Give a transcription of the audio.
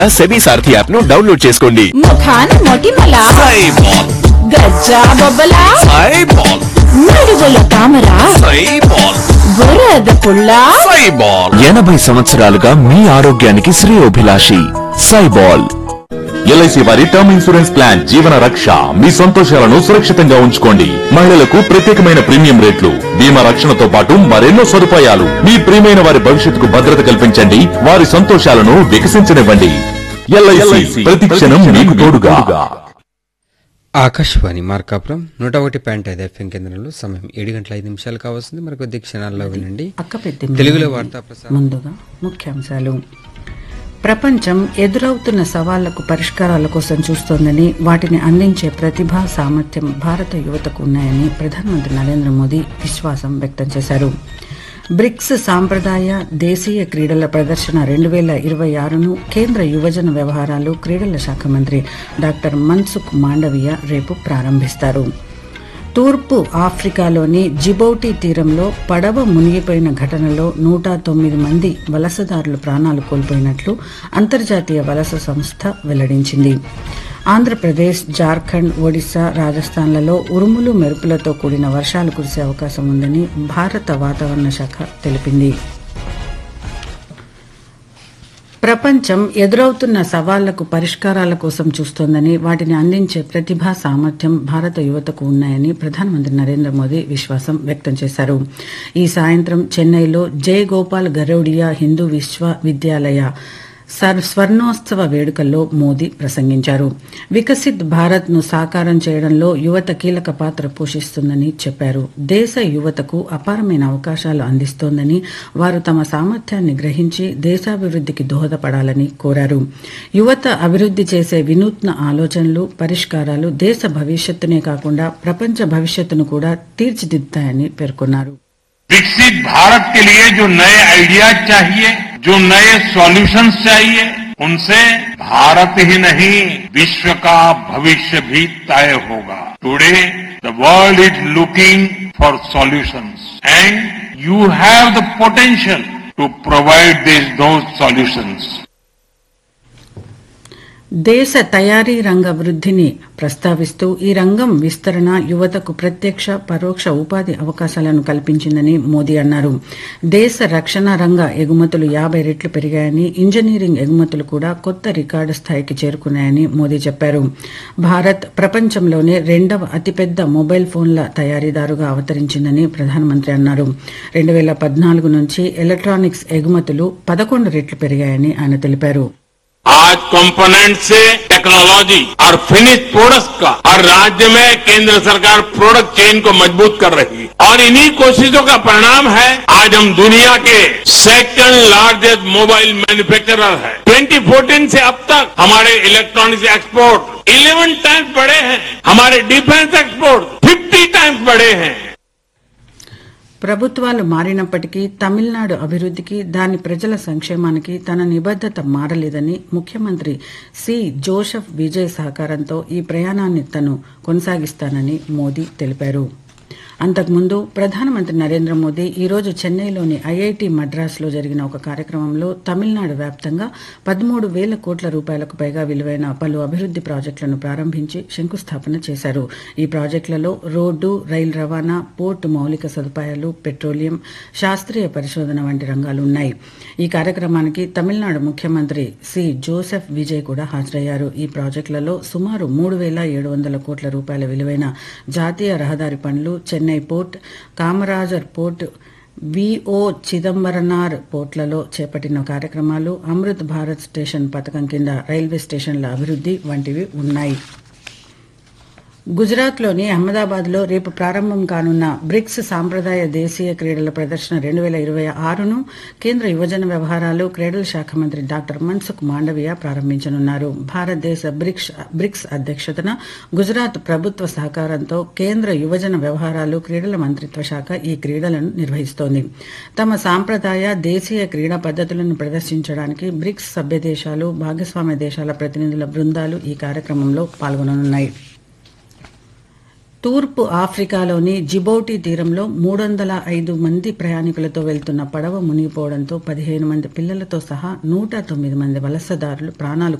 SEBI Saarathi app ను download చేసుకోండి ముఖాన మొటిమల సైబాల్ గజ్జా బొబ్బల సైబాల్ నడుగుల తామర సైబాల్ బురద పుల్ల సైబాల్ ఎనభై సంవత్సరాలుగా మీ ఆరోగ్యానికి శ్రేయోభిలాషి సైబాల్ ఎల్ఐసి వారి term insurance plan Jeevan Raksha మీ సంతోషాలను సురక్షితంగా ఉంచుకోండి మహిళలకు ప్రత్యేకమైన ప్రీమియం రేట్లు బీమా రక్షణతో పాటు మరెన్నో సదుపాయాలు మీ ప్రియమైన వారి భవిష్యత్తుకు భద్రత కల్పించండి వారి సంతోషాలను వికసించనివ్వండి ఎల్ఐసి ప్రతి క్షణం మీకు తోడుగా ఆకాశవాణి మార్కాపురం నూట ఒకటి పాయింట్ ఐదు ఎఫ్ఎం కేంద్రంలో సమయం ఏడు గంటల ఐదు నిమిషాలు కావస్తుంది మరి కొద్ది క్షణాల్లో వినండి అక్కపెద్ద తెలుగులో వార్తా ప్రసారం ముందుగా ముఖ్యాంశాలు ప్రపంచం ఎదురవుతున్న సవాళ్లకు పరిష్కారాల కోసం చూస్తోందని వాటిని అందించే ప్రతిభ సామర్థ్యం భారత యువతకు ఉన్నాయని ప్రధానమంత్రి నరేంద్ర మోదీ విశ్వాసం వ్యక్తం చేశారు బ్రిక్స్ సాంప్రదాయ దేశీయ క్రీడల ప్రదర్శన రెండు వేల ఇరవై ఆరును కేంద్ర యువజన వ్యవహారాలు క్రీడల శాఖ మంత్రి డాక్టర్ మన్సుఖ్ మాండవీయ రేపు ప్రారంభిస్తారు తూర్పు ఆఫ్రికాలోని జిబౌటి తీరంలో పడవ మునిగిపోయిన ఘటనలో నూట తొమ్మిది మంది వలసదారులు ప్రాణాలు కోల్పోయినట్లు అంతర్జాతీయ వలస సంస్థ వెల్లడించింది ఆంధ్రప్రదేశ్ జార్ఖండ్ ఒడిశా రాజస్థాన్లలో ఉరుములు మెరుపులతో కూడిన వర్షాలు కురిసే అవకాశం ఉందని భారత వాతావరణ శాఖ తెలిపింది ప్రపంచం ఎదురవుతున్న సవాళ్లకు పరిష్కారాల కోసం చూస్తోందని వాటిని అందించే ప్రతిభ సామర్థ్యం భారత యువతకు ఉన్నాయని ప్రధానమంత్రి నరేంద్ర మోదీ విశ్వాసం వ్యక్తం చేశారు ఈ సాయంత్రం చెన్నైలో జయ గోపాల్ గరౌడియా హిందూ విశ్వవిద్యాలయ సర్ స్వర్ణోత్సవ వేడుకల్లో మోదీ ప్రసంగించారు వికసిత్ భారత్ ను సాకారం చేయడంలో యువత కీలక పాత్ర పోషిస్తుందని చెప్పారు దేశ యువతకు అపారమైన అవకాశాలు అందిస్తోందని వారు తమ సామర్థ్యాన్ని గ్రహించి దేశాభివృద్ధికి దోహదపడాలని కోరారు యువత అభివృద్ధి చేసే వినూత్న ఆలోచనలు పరిష్కారాలు దేశ భవిష్యత్తునే కాకుండా ప్రపంచ భవిష్యత్తును కూడా తీర్చిదిద్దుతాయని పేర్కొన్నారు विकसित भारत के लिए जो नए आइडियाज चाहिए जो नए सॉल्यूशंस चाहिए उनसे भारत ही नहीं विश्व का भविष्य भी तय होगा today the world is looking for solutions and you have the potential to provide this those solutions దేశ తయారీ రంగ వృద్ధిని ప్రస్తావిస్తూ ఈ రంగం విస్తరణ యువతకు ప్రత్యక్ష పరోక్ష ఉపాధి అవకాశాలను కల్పించిందని మోదీ అన్నారు దేశ రక్షణ రంగ ఎగుమతులు యాభై రెట్లు పెరిగాయని ఇంజనీరింగ్ ఎగుమతులు కూడా కొత్త రికార్డు స్థాయికి చేరుకున్నాయని మోదీ చెప్పారు భారత్ ప్రపంచంలోనే రెండవ అతిపెద్ద మొబైల్ ఫోన్ల తయారీదారుగా అవతరించిందని ప్రధానమంత్రి అన్నారు రెండు వేల పద్నాలుగు నుంచి ఎలక్ట్రానిక్స్ ఎగుమతులు పదకొండు రెట్లు పెరిగాయని ఆయన తెలిపారు आज कंपोनेंट से टेक्नोलॉजी और फिनिश प्रोडक्ट्स का हर राज्य में केंद्र सरकार प्रोडक्ट चेन को मजबूत कर रही है और इन्हीं कोशिशों का परिणाम है आज हम दुनिया के सेकंड लार्जेस्ट मोबाइल मैन्युफैक्चरर है 2014 से अब तक हमारे इलेक्ट्रॉनिक्स एक्सपोर्ट 11 टाइम्स बढ़े हैं हमारे डिफेंस एक्सपोर्ट 50 टाइम्स बढ़े हैं ప్రభుత్వాలు మారినప్పటికీ తమిళనాడు అభివృద్ధికి దాని ప్రజల సంక్షేమానికి తన నిబద్దత మారలేదని ముఖ్యమంత్రి సి జోసెఫ్ విజయ్ సహకారంతో ఈ ప్రయాణాన్ని తను కొనసాగిస్తానని మోదీ తెలిపారు అంతకుముందు ప్రధానమంత్రి నరేంద్ర మోదీ ఈ రోజు చెన్నైలోని ఐఐటి మద్రాసులో జరిగిన ఒక కార్యక్రమంలో తమిళనాడు వ్యాప్తంగా పదమూడు వేల కోట్ల రూపాయలకు పైగా విలువైన పలు అభివృద్ది ప్రాజెక్టులను ప్రారంభించి శంకుస్థాపన చేశారు ఈ ప్రాజెక్టులలో రోడ్డు రైలు రవాణా పోర్టు మౌలిక సదుపాయాలు పెట్రోలియం శాస్త్రీయ పరిశోధన వంటి రంగాలు ఉన్నాయి ఈ కార్యక్రమానికి తమిళనాడు ముఖ్యమంత్రి సి జోసెఫ్ విజయ్ కూడా హాజరయ్యారు ఈ ప్రాజెక్టులలో సుమారు మూడు వేల ఏడు వందల కోట్ల రూపాయల విలువైన జాతీయ రహదారి పనులు Chennai port Kamarajar port VO Chidambaranar పోర్ట్లలో చేపట్టిన కార్యక్రమాలు అమృత్ భారత్ స్టేషన్ పథకం కింద రైల్వే స్టేషన్ల అభివృద్ధి వంటివి ఉన్నాయి గుజరాత్లోని అహ్మదాబాద్లో రేపు ప్రారంభం కానున్న బ్రిక్స్ సాంప్రదాయ దేశీయ క్రీడల ప్రదర్శన రెండు వేల ఇరవై ఆరును కేంద్ర యువజన వ్యవహారాలు క్రీడల శాఖ మంత్రి డాక్టర్ మన్సుఖ్ మాండవీయ ప్రారంభించనున్నారు భారతదేశ బ్రిక్స్ బ్రిక్స్ అధ్యక్షతన గుజరాత్ ప్రభుత్వ సహకారంతో కేంద్ర యువజన వ్యవహారాలు క్రీడల మంత్రిత్వ శాఖ ఈ క్రీడలను నిర్వహిస్తోంది తమ సాంప్రదాయ దేశీయ క్రీడా పద్ధతులను ప్రదర్శించడానికి బ్రిక్స్ సభ్య దేశాలు భాగస్వామ్య దేశాల ప్రతినిధుల బృందాలు ఈ కార్యక్రమంలో పాల్గొననున్నాయి తూర్పు ఆఫ్రికాలోని జిబౌటి తీరంలో మూడు వందల ఐదు మంది ప్రయాణికులతో వెళ్తున్న పడవ మునిగిపోవడంతో పదిహేను మంది పిల్లలతో సహా నూట తొమ్మిది మంది వలసదారులు ప్రాణాలు